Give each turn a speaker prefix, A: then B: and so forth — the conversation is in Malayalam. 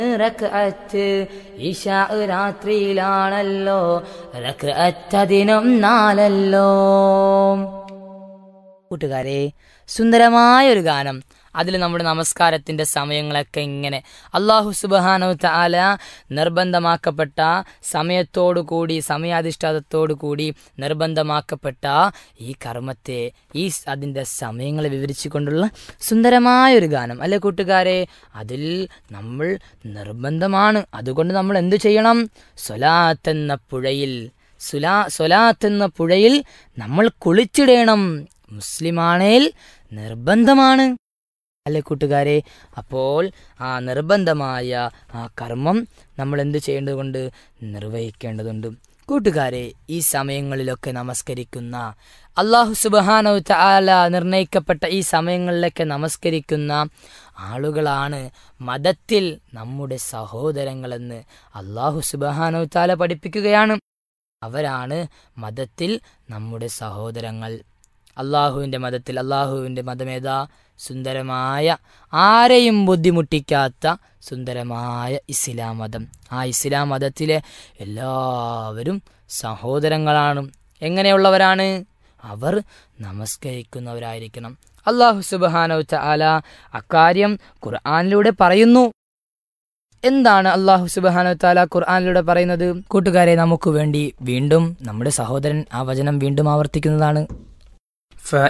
A: റക്അത്ത് ഇഷാ രാത്രിയിലാണല്ലോ റക്അത്ത് അതിനും നാലല്ലോ കൂട്ടുകാരെ സുന്ദരമായ ഒരു ഗാനം അതിൽ നമ്മുടെ നമസ്കാരത്തിന്റെ സമയങ്ങളൊക്കെ ഇങ്ങനെ അള്ളാഹു സുബാനോ താല നിർബന്ധമാക്കപ്പെട്ട സമയത്തോടു കൂടി സമയാധിഷ്ഠാതത്തോടു കൂടി നിർബന്ധമാക്കപ്പെട്ട ഈ കർമ്മത്തെ ഈ സ് അതിൻ്റെ സമയങ്ങളെ വിവരിച്ചുകൊണ്ടുള്ള സുന്ദരമായ ഒരു ഗാനം അല്ലെ കൂട്ടുകാരെ അതിൽ നമ്മൾ നിർബന്ധമാണ് അതുകൊണ്ട് നമ്മൾ എന്തു ചെയ്യണം സ്വലാത്ത് എന്ന പുഴയിൽ സുലാ സ്വലാത്ത് എന്ന പുഴയിൽ നമ്മൾ കുളിച്ചിടണം മുസ്ലിമാണേൽ നിർബന്ധമാണ് അല്ലെ കൂട്ടുകാരെ അപ്പോൾ ആ നിർബന്ധമായ ആ കർമ്മം നമ്മൾ എന്ത് ചെയ്യേണ്ടതുകൊണ്ട് നിർവഹിക്കേണ്ടതുണ്ട് കൂട്ടുകാരെ ഈ സമയങ്ങളിലൊക്കെ നമസ്കരിക്കുന്ന അള്ളാഹു സുബാനോ താല നിർണയിക്കപ്പെട്ട ഈ സമയങ്ങളിലൊക്കെ നമസ്കരിക്കുന്ന ആളുകളാണ് മതത്തിൽ നമ്മുടെ സഹോദരങ്ങളെന്ന് അള്ളാഹു സുബാനോ താല പഠിപ്പിക്കുകയാണ് അവരാണ് മതത്തിൽ നമ്മുടെ സഹോദരങ്ങൾ അള്ളാഹുവിൻ്റെ മതത്തിൽ അള്ളാഹുവിൻ്റെ മതമേതാ സുന്ദരമായ ആരെയും ബുദ്ധിമുട്ടിക്കാത്ത സുന്ദരമായ ഇസ്ലാം മതം ആ ഇസ്ലാം മതത്തിലെ എല്ലാവരും സഹോദരങ്ങളാണ് എങ്ങനെയുള്ളവരാണ് അവർ നമസ്കരിക്കുന്നവരായിരിക്കണം അള്ളാഹു സുബാനോ ആല അക്കാര്യം ഖുർആാനിലൂടെ പറയുന്നു എന്താണ് അള്ളാഹു സുബാനോ താല ഖുർആാനിലൂടെ പറയുന്നത് കൂട്ടുകാരെ നമുക്ക് വേണ്ടി വീണ്ടും നമ്മുടെ സഹോദരൻ ആ വചനം വീണ്ടും ആവർത്തിക്കുന്നതാണ്